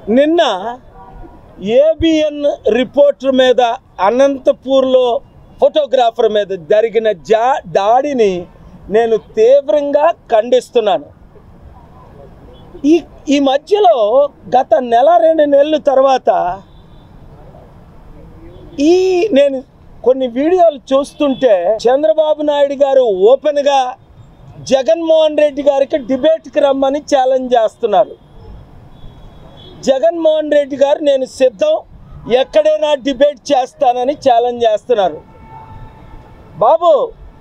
నిన్న ABN reporter మీద అనంతపూర్లో ఫోటోగ్రాఫర్ మీద జరిగిన జా దాడిని నేను తీవ్రంగా ఖండిస్తున్నాను ఈ ఈ మధ్యలో గత నెల రెండు నెలల తర్వాత ఈ నేను కొన్ని వీడియోలు చూస్తుంటే చంద్రబాబు నాయుడు గారు ఓపెన్గా జగన్మోహన్ రెడ్డి గారికి డిబేట్కి రమ్మని ఛాలెంజ్ చేస్తున్నారు జగన్మోహన్ రెడ్డి గారు నేను సిద్ధం ఎక్కడైనా డిబేట్ చేస్తానని ఛాలెంజ్ చేస్తున్నారు బాబు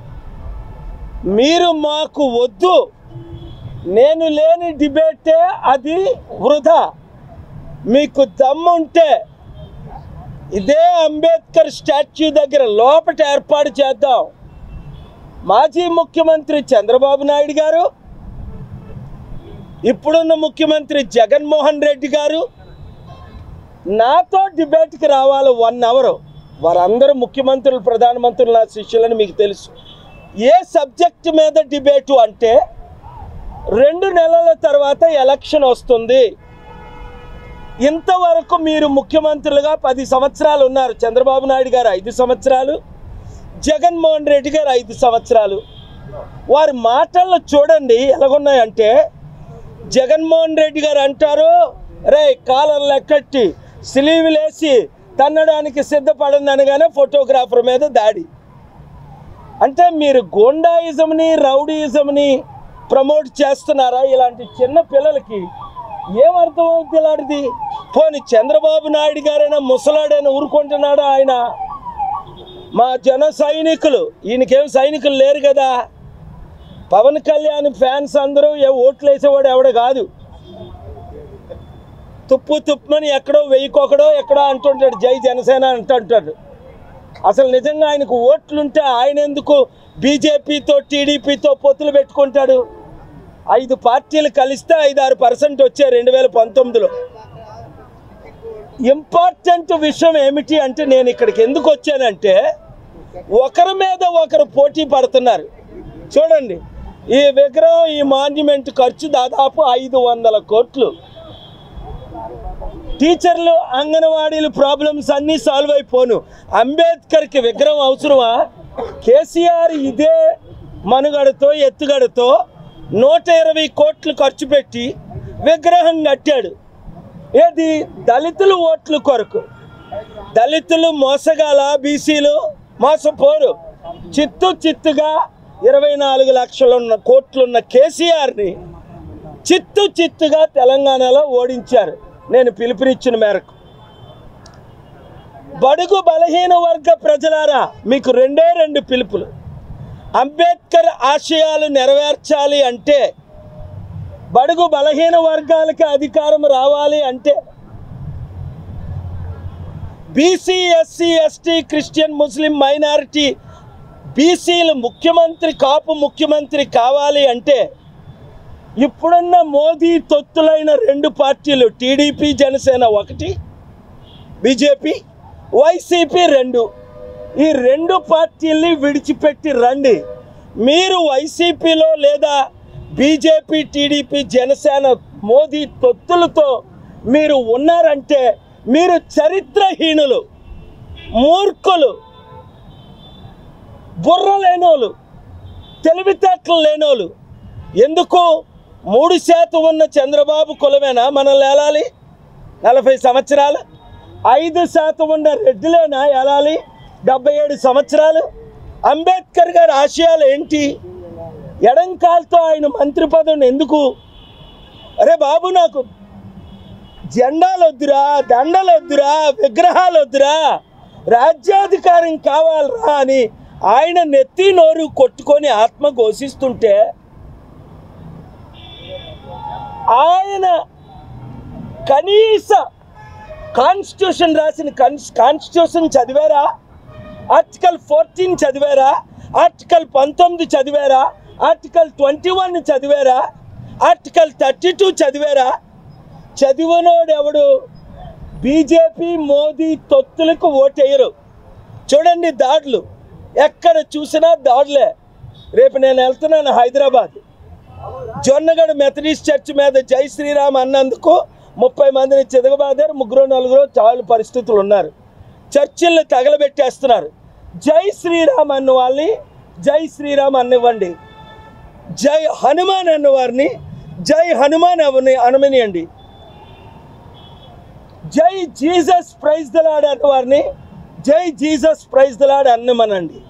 మీరు మాకు వద్దు నేను లేని డిబేటే అది వృధా మీకు దమ్ముంటే ఇదే అంబేద్కర్ స్టాచ్యూ దగ్గర లోపట ఏర్పాటు చేద్దాం మాజీ ముఖ్యమంత్రి చంద్రబాబు నాయుడు గారు ఇప్పుడున్న ముఖ్యమంత్రి జగన్మోహన్ రెడ్డి గారు నాతో డిబేట్కి రావాలి వన్ అవర్ వారందరూ ముఖ్యమంత్రులు ప్రధానమంత్రులు నా శిష్యులని మీకు తెలుసు ఏ సబ్జెక్ట్ మీద డిబేటు అంటే రెండు నెలల తర్వాత ఎలక్షన్ వస్తుంది ఇంతవరకు మీరు ముఖ్యమంత్రులుగా పది సంవత్సరాలు ఉన్నారు చంద్రబాబు నాయుడు గారు ఐదు సంవత్సరాలు జగన్మోహన్ రెడ్డి గారు ఐదు సంవత్సరాలు వారి మాటల్లో చూడండి ఎలాగున్నాయంటే జగన్మోహన్ రెడ్డి గారు అంటారు రే కాలం లెక్కట్టి స్లీవ్లేసి తన్నడానికి సిద్ధపడింది అనగానే ఫోటోగ్రాఫర్ మీద దాడి అంటే మీరు గోండాయిజంని రౌడీయిజంని ప్రమోట్ చేస్తున్నారా ఇలాంటి చిన్న పిల్లలకి ఏమర్థం అవుతుంది ఇలాంటిది పోని చంద్రబాబు నాయుడు గారైనా ముసలాడైనా ఊరుకుంటున్నాడా ఆయన మా జన సైనికులు ఈయనకేం సైనికులు లేరు కదా పవన్ కళ్యాణ్ ఫ్యాన్స్ అందరూ ఏ ఓట్లు వేసేవాడు ఎవడ కాదు తుప్పు తుప్పమని ఎక్కడో వెయ్యికొకడో ఎక్కడో అంటుంటాడు జై జనసేన అంటుంటాడు అసలు నిజంగా ఆయనకు ఓట్లుంటే ఆయన ఎందుకు బీజేపీతో టీడీపీతో పొత్తులు పెట్టుకుంటాడు ఐదు పార్టీలు కలిస్తే ఐదు ఆరు పర్సెంట్ వచ్చే రెండు వేల పంతొమ్మిదిలో ఇంపార్టెంట్ విషయం ఏమిటి అంటే నేను ఇక్కడికి ఎందుకు వచ్చానంటే ఒకరి మీద ఒకరు పోటీ పడుతున్నారు చూడండి ఈ విగ్రహం ఈ మాన్యుమెంట్ ఖర్చు దాదాపు ఐదు వందల కోట్లు టీచర్లు అంగన్వాడీలు ప్రాబ్లమ్స్ అన్నీ సాల్వ్ అయిపోను అంబేద్కర్కి విగ్రహం అవసరమా కేసీఆర్ ఇదే మనుగడతో ఎత్తుగడతో నూట ఇరవై కోట్లు ఖర్చు పెట్టి విగ్రహం కట్టాడు ఏది దళితులు ఓట్ల కొరకు దళితులు మోసగాల బీసీలు మోసపోరు చిత్తు చిత్తుగా ఇరవై నాలుగు లక్షలున్న కోట్లున్న కేసీఆర్ని చిత్తు చిత్తుగా తెలంగాణలో ఓడించారు నేను పిలుపునిచ్చిన మేరకు బడుగు బలహీన వర్గ ప్రజలారా మీకు రెండే రెండు పిలుపులు అంబేద్కర్ ఆశయాలు నెరవేర్చాలి అంటే బడుగు బలహీన వర్గాలకి అధికారం రావాలి అంటే BC SC ST Christian Muslim minority బీసీలు ముఖ్యమంత్రి కాపు ముఖ్యమంత్రి కావాలి అంటే ఇప్పుడున్న మోదీ తొత్తులైన రెండు పార్టీలు టీడీపీ జనసేన ఒకటి బీజేపీ వైసీపీ రెండు ఈ రెండు పార్టీల్ని విడిచిపెట్టి రండి మీరు వైసీపీలో లేదా బీజేపీ టీడీపీ జనసేన మోదీ తొత్తులతో మీరు ఉన్నారంటే మీరు చరిత్రహీనులు మూర్ఖులు బుర్ర లేనోళ్ళు తెలివితేటలు లేనోళ్ళు ఎందుకు మూడు శాతం ఉన్న చంద్రబాబు కులమేనా మనం లేలాలి నలభై సంవత్సరాలు ఐదు శాతం ఉన్న రెడ్డిలేనా ఏలాలి డెబ్బై ఏడు సంవత్సరాలు అంబేద్కర్ గారి ఆశయాలు ఏంటి ఎడంకాలతో ఆయన మంత్రి పదవిని ఎందుకు అరే బాబు నాకు జెండాలు వద్దురా దండలు వద్దురా విగ్రహాలు వద్దురా రాజ్యాధికారం కావాలరా అని ఆయన నెత్తి నోరు కొట్టుకొని ఆత్మ ఘోషిస్తుంటే ఆయన కనీస కాన్స్టిట్యూషన్ రాసిన కాన్స్ కాన్స్టిట్యూషన్ చదివారా ఆర్టికల్ ఫోర్టీన్ చదివారా ఆర్టికల్ పంతొమ్మిది చదివారా ఆర్టికల్ ట్వంటీ వన్ చదివారా ఆర్టికల్ థర్టీ టూ చదివారా చదివినోడు ఎవడు బీజేపీ మోదీ తొత్తులకు ఓటేయరు చూడండి దాడులు ఎక్కడ చూసినా దాడులే రేపు నేను వెళ్తున్నాను హైదరాబాద్ జొన్నగడ మెథడిస్ట్ చర్చ్ మీద జై శ్రీరామ్ అన్నందుకు ముప్పై మందిని చితకబాదారు ముగ్గురు నలుగురు చాలు పరిస్థితులు ఉన్నారు చర్చిల్ని తగలబెట్టేస్తున్నారు జై శ్రీరామ్ అన్న వాళ్ళని జై శ్రీరామ్ అనివ్వండి జై హనుమాన్ అన్న వారిని జై హనుమాన్ అవని అనమనియండి జై జీసస్ ప్రైజ్ దలాడ్ అన్న వారిని జై జీసస్ ప్రైజ్ దలాడ్ అన్నమనండి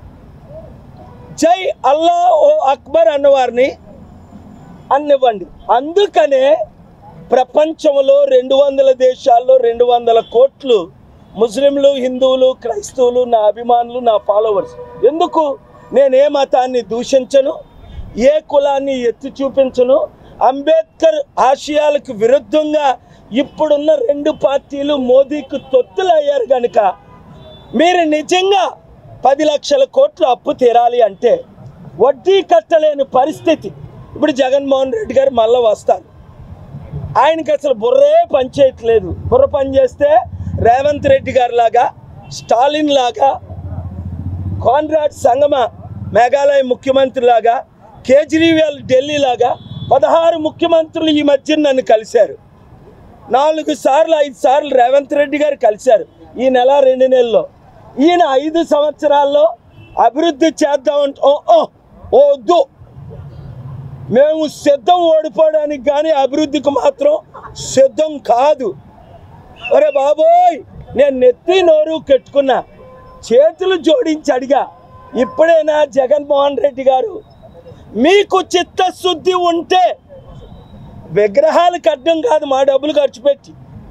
జై అల్లా ఓ అక్బర్ అన్నవారిని అన్నివ్వండి అందుకనే ప్రపంచంలో రెండు వందల దేశాల్లో రెండు వందల కోట్లు ముస్లింలు హిందువులు క్రైస్తవులు నా అభిమానులు నా ఫాలోవర్స్ ఎందుకు నేను ఏ మతాన్ని దూషించను ఏ కులాన్ని ఎత్తి చూపించను అంబేద్కర్ ఆశయాలకు విరుద్ధంగా ఇప్పుడున్న రెండు పార్టీలు మోదీకి తొత్తులయ్యారు కనుక మీరు నిజంగా పది లక్షల కోట్లు అప్పు తీరాలి అంటే వడ్డీ కట్టలేని పరిస్థితి ఇప్పుడు జగన్మోహన్ రెడ్డి గారు మళ్ళీ వస్తారు ఆయనకి అసలు బుర్రే పని చేయట్లేదు బుర్ర పని చేస్తే రేవంత్ రెడ్డి గారి లాగా స్టాలిన్ లాగా కాన్రాడ్ సంగమ మేఘాలయ ముఖ్యమంత్రి లాగా కేజ్రీవాల్ ఢిల్లీ లాగా పదహారు ముఖ్యమంత్రులు ఈ మధ్య నన్ను కలిశారు నాలుగు సార్లు ఐదు సార్లు రేవంత్ రెడ్డి గారు కలిశారు ఈ నెల రెండు నెలల్లో ఈయన ఐదు సంవత్సరాల్లో అభివృద్ధి చేద్దామంటే ఓ ఓ, ఓ వద్దు మేము సిద్ధం ఓడిపోవడానికి కానీ అభివృద్ధికి మాత్రం సిద్ధం కాదు ఒరే బాబోయ్ నేను నెత్తి నోరు కట్టుకున్నా చేతులు జోడించి అడిగా ఇప్పుడైనా జగన్మోహన్ రెడ్డి గారు మీకు చిత్తశుద్ధి ఉంటే విగ్రహాలు కట్టడం కాదు మా డబ్బులు ఖర్చు పెట్టి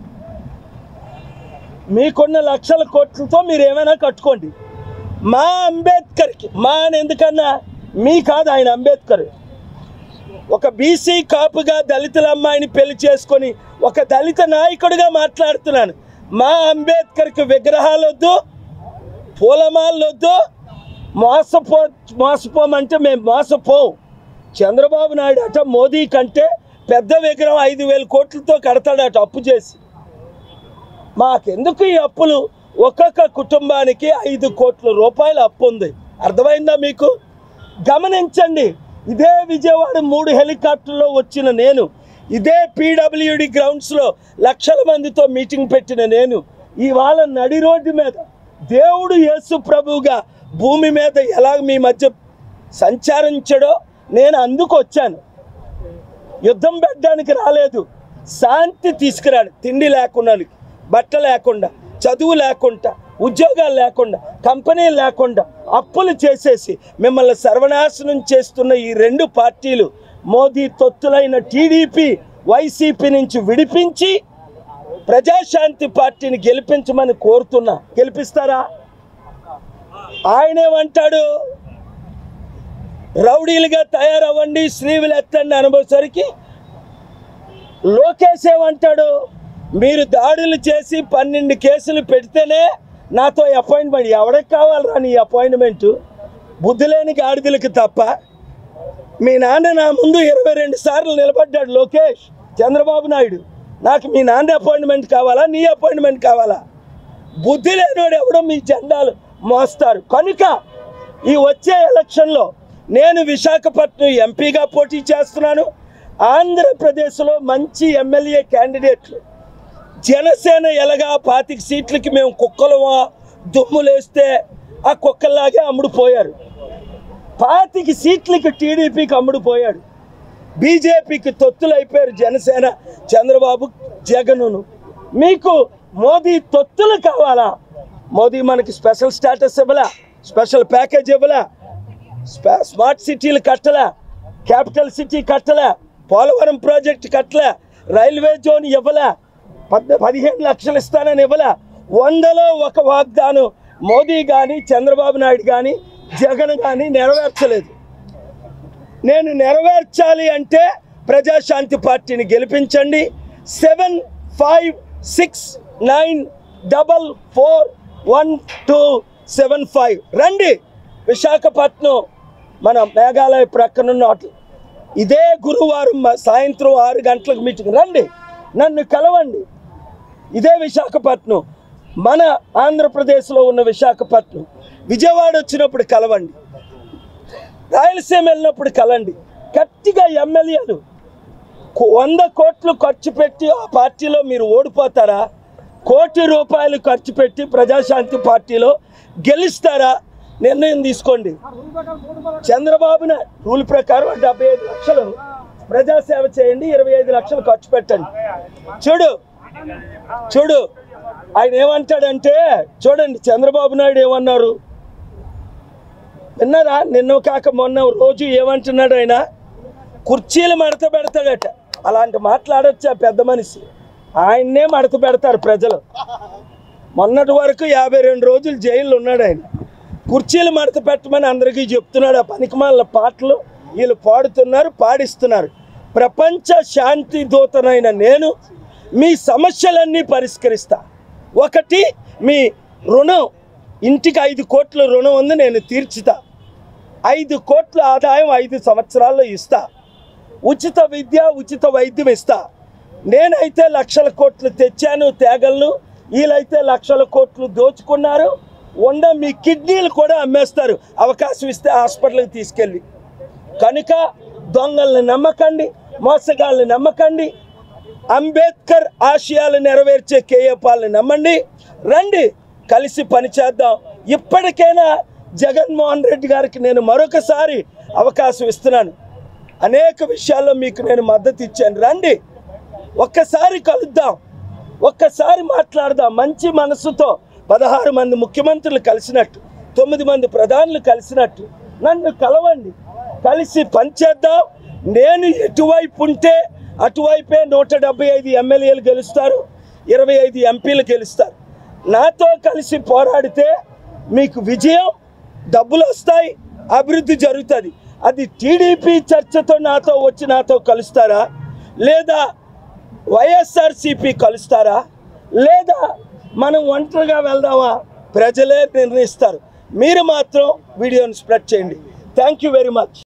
మీకున్న లక్షల కోట్లతో మీరు ఏమైనా కట్టుకోండి మా అంబేద్కర్కి మా అని ఎందుకన్నా మీ కాదు ఆయన అంబేద్కర్ ఒక బీసీ కాపుగా దళితుల అమ్మాయిని పెళ్లి చేసుకొని ఒక దళిత నాయకుడిగా మాట్లాడుతున్నాను మా అంబేద్కర్కి విగ్రహాలు వద్దు పూలమాలలు వద్దు మోసపో మోసపోమంటే మేము మోసపోం చంద్రబాబు నాయుడు అట మోదీ కంటే పెద్ద విగ్రహం ఐదు వేల కోట్లతో కడతాడట అప్పు చేసి మాకెందుకు ఈ అప్పులు ఒక్కొక్క కుటుంబానికి ఐదు కోట్ల రూపాయల అప్పు ఉంది అర్థమైందా మీకు గమనించండి ఇదే విజయవాడ మూడు హెలికాప్టర్లో వచ్చిన నేను ఇదే పీడబ్ల్యూడి గ్రౌండ్స్లో లక్షల మందితో మీటింగ్ పెట్టిన నేను ఇవాళ నడి రోడ్డు మీద దేవుడు యేసు ప్రభువుగా భూమి మీద ఎలా మీ మధ్య సంచరించడో నేను అందుకు వచ్చాను యుద్ధం పెట్టడానికి రాలేదు శాంతి తీసుకురాడు తిండి లేకుండా బట్ట లేకుండా చదువు లేకుండా ఉద్యోగాలు లేకుండా కంపెనీలు లేకుండా అప్పులు చేసేసి మిమ్మల్ని సర్వనాశనం చేస్తున్న ఈ రెండు పార్టీలు మోదీ తొత్తులైన టీడీపీ వైసీపీ నుంచి విడిపించి ప్రజాశాంతి పార్టీని గెలిపించమని కోరుతున్నా గెలిపిస్తారా ఆయనేమంటాడు రౌడీలుగా తయారవ్వండి శ్రీవులు ఎత్తండి అనుభవసరికి లోకేష్ ఏమంటాడు మీరు దాడులు చేసి పన్నెండు కేసులు పెడితేనే నాతో అపాయింట్మెంట్ ఎవరికి కావాలరా నీ అపాయింట్మెంట్ బుద్ధి లేని గాడిదలకి తప్ప మీ నాన్న నా ముందు ఇరవై రెండు సార్లు నిలబడ్డాడు లోకేష్ చంద్రబాబు నాయుడు నాకు మీ నాన్న అపాయింట్మెంట్ కావాలా నీ అపాయింట్మెంట్ కావాలా బుద్ధి లేనివాడు ఎవడో మీ జెండాలు మోస్తారు కనుక ఈ వచ్చే ఎలక్షన్లో నేను విశాఖపట్నం ఎంపీగా పోటీ చేస్తున్నాను ఆంధ్రప్రదేశ్లో మంచి ఎమ్మెల్యే క్యాండిడేట్లు జనసేన ఎలాగా పాతిక సీట్లకి మేము కుక్కలమా దుమ్ములేస్తే ఆ కుక్కల్లాగే అమ్ముడుపోయారు పాతిక సీట్లకి టీడీపీకి అమ్ముడుపోయాడు బీజేపీకి తొత్తులైపోయారు జనసేన చంద్రబాబు జగనును మీకు మోదీ తొత్తులు కావాలా మోదీ మనకి స్పెషల్ స్టేటస్ ఇవ్వలా స్పెషల్ ప్యాకేజ్ ఇవ్వలా స్పా- స్మార్ట్ సిటీలు కట్టలే క్యాపిటల్ సిటీ కట్టలే పోలవరం ప్రాజెక్ట్ కట్టలే రైల్వే జోన్ ఇవ్వలే పద్ పదిహేను లక్షలు ఇస్తానని ఇవ్వలే వందలో ఒక వాగ్దానం మోదీ కానీ చంద్రబాబు నాయుడు కానీ జగన్ కానీ నెరవేర్చలేదు నేను నెరవేర్చాలి అంటే ప్రజాశాంతి పార్టీని గెలిపించండి seven five six nine double four one two seven five రండి విశాఖపట్నం మన మేఘాలయ ప్రక్కనున్న హోటల్ ఇదే గురువారం మ- సాయంత్రం ఆరు గంటలకు మీటింగ్ రండి నన్ను కలవండి ఇదే విశాఖపట్నం మన ఆంధ్రప్రదేశ్లో ఉన్న విశాఖపట్నం విజయవాడ వచ్చినప్పుడు కలవండి రాయలసీమ వెళ్ళినప్పుడు కలండి గట్టిగా ఎమ్మెల్యేలు కో- వంద కోట్లు ఖర్చు పెట్టి ఆ పార్టీలో మీరు ఓడిపోతారా కోటి రూపాయలు ఖర్చు పెట్టి ప్రజాశాంతి పార్టీలో గెలుస్తారా నిర్ణయం తీసుకోండి చంద్రబాబు నాయుడు రూల్ ప్రకారం డెబ్బై ఐదు లక్షలు ప్రజాసేవ చేయండి ఇరవై ఐదు లక్షలు ఖర్చు పెట్టండి చూడు చూడు ఆయన ఏమంటాడంటే చూడండి చంద్రబాబు నాయుడు ఏమన్నారు విన్నారా నిన్న కాక మొన్న రోజు ఏమంటున్నాడు ఆయన కుర్చీలు మడత పెడతాడట అలాంటి మాట్లాడొచ్చు ఆ పెద్ద మనిషి ఆయన్నే మడత పెడతారు ప్రజలు మొన్నటి వరకు యాభై రెండు రోజులు జైల్లో ఉన్నాడు ఆయన కుర్చీలు మడత పెట్టమని అందరికీ చెప్తున్నాడు ఆ పనికిమాల పాటలు వీళ్ళు పాడుతున్నారు పాడిస్తున్నారు ప్రపంచ శాంతి దూతనైన నేను మీ సమస్యలన్నీ పరిష్కరిస్తా ఒకటి మీ రుణం ఇంటికి ఐదు కోట్ల రుణం ఉంది నేను తీర్చుతా ఐదు కోట్ల ఆదాయం ఐదు సంవత్సరాల్లో ఇస్తా ఉచిత విద్య ఉచిత వైద్యం ఇస్తా నేనైతే లక్షల కోట్లు తెచ్చాను తేగలను వీళ్ళైతే లక్షల కోట్లు దోచుకున్నారు ఉండ మీ కిడ్నీలు కూడా అమ్మేస్తారు అవకాశం ఇస్తే హాస్పిటల్కి తీసుకెళ్ళి కనుక దొంగల్ని నమ్మకండి మోసగాళ్ళని నమ్మకండి అంబేద్కర్ ఆశయాలు నెరవేర్చే కేఏపాల్ని నమ్మండి రండి కలిసి పనిచేద్దాం ఇప్పటికైనా జగన్మోహన్ రెడ్డి గారికి నేను మరొకసారి అవకాశం ఇస్తున్నాను అనేక విషయాల్లో మీకు నేను మద్దతు ఇచ్చాను రండి ఒక్కసారి కలుద్దాం ఒక్కసారి మాట్లాడదాం మంచి మనసుతో పదహారు మంది ముఖ్యమంత్రులు కలిసినట్టు తొమ్మిది మంది ప్రధానులు కలిసినట్టు నన్ను కలవండి కలిసి పనిచేద్దాం నేను ఎటువైపు ఉంటే అటువైపే నూట డెబ్బై ఐదు ఎమ్మెల్యేలు గెలుస్తారు ఇరవై ఐదు ఎంపీలు గెలుస్తారు నాతో కలిసి పోరాడితే మీకు విజయం డబ్బులు వస్తాయి అభివృద్ధి జరుగుతుంది అది టీడీపీ చర్చతో నాతో వచ్చి నాతో కలుస్తారా లేదా వైఎస్ఆర్సిపి కలుస్తారా లేదా మనం ఒంటరిగా వెళ్దామా ప్రజలే నిర్ణయిస్తారు మీరు మాత్రం వీడియోని స్ప్రెడ్ చేయండి థ్యాంక్ యూ వెరీ మచ్